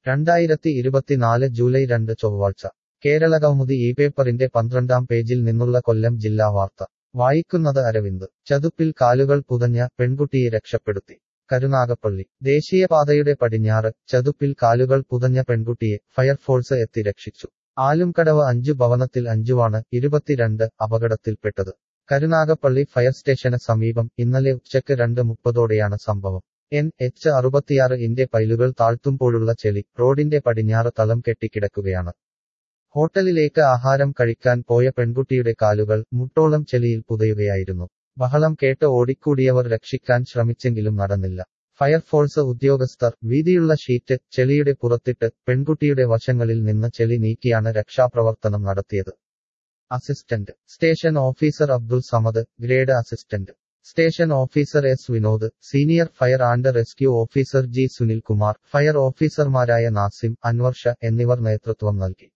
രണ്ടായിരത്തി ഇരുപത്തിനാല് ജൂലൈ രണ്ട് ചൊവ്വാഴ്ച കേരളകൗമുദി ഈ പേപ്പറിന്റെ പന്ത്രണ്ടാം പേജിൽ നിന്നുള്ള കൊല്ലം ജില്ലാ വാർത്ത വായിക്കുന്നത് അരവിന്ദ് ചതുപ്പിൽ കാലുകൾ പുതഞ്ഞ പെൺകുട്ടിയെ രക്ഷപ്പെടുത്തി കരുനാഗപ്പള്ളി ദേശീയപാതയുടെ പടിഞ്ഞാറ് ചതുപ്പിൽ കാലുകൾ പുതഞ്ഞ പെൺകുട്ടിയെ ഫയർഫോഴ്സ് എത്തി രക്ഷിച്ചു ആലുംകടവ് അഞ്ചു ഭവനത്തിൽ അഞ്ചുവാണ് ഇരുപത്തിരണ്ട് അപകടത്തിൽപ്പെട്ടത് കരുനാഗപ്പള്ളി ഫയർ സ്റ്റേഷന് സമീപം ഇന്നലെ ഉച്ചയ്ക്ക് രണ്ട് മുപ്പതോടെയാണ് സംഭവം എൻ എച്ച് അറുപത്തിയാറ് ഇന്റെ പൈലുകൾ താഴ്ത്തുമ്പോഴുള്ള ചെളി റോഡിന്റെ പടിഞ്ഞാറ് തളം കെട്ടിക്കിടക്കുകയാണ് ഹോട്ടലിലേക്ക് ആഹാരം കഴിക്കാൻ പോയ പെൺകുട്ടിയുടെ കാലുകൾ മുട്ടോളം ചെളിയിൽ പുതയുകയായിരുന്നു ബഹളം കേട്ട് ഓടിക്കൂടിയവർ രക്ഷിക്കാൻ ശ്രമിച്ചെങ്കിലും നടന്നില്ല ഫയർഫോഴ്സ് ഉദ്യോഗസ്ഥർ വീതിയുള്ള ഷീറ്റ് ചെളിയുടെ പുറത്തിട്ട് പെൺകുട്ടിയുടെ വശങ്ങളിൽ നിന്ന് ചെളി നീക്കിയാണ് രക്ഷാപ്രവർത്തനം നടത്തിയത് assistant station officer Abdul Samad grade assistant station officer S Vinod senior fire and rescue officer G Sunil Kumar fire ഓഫീസർമാരായ നാസിം അൻവർഷ എന്നിവർ നേതൃത്വം നൽകി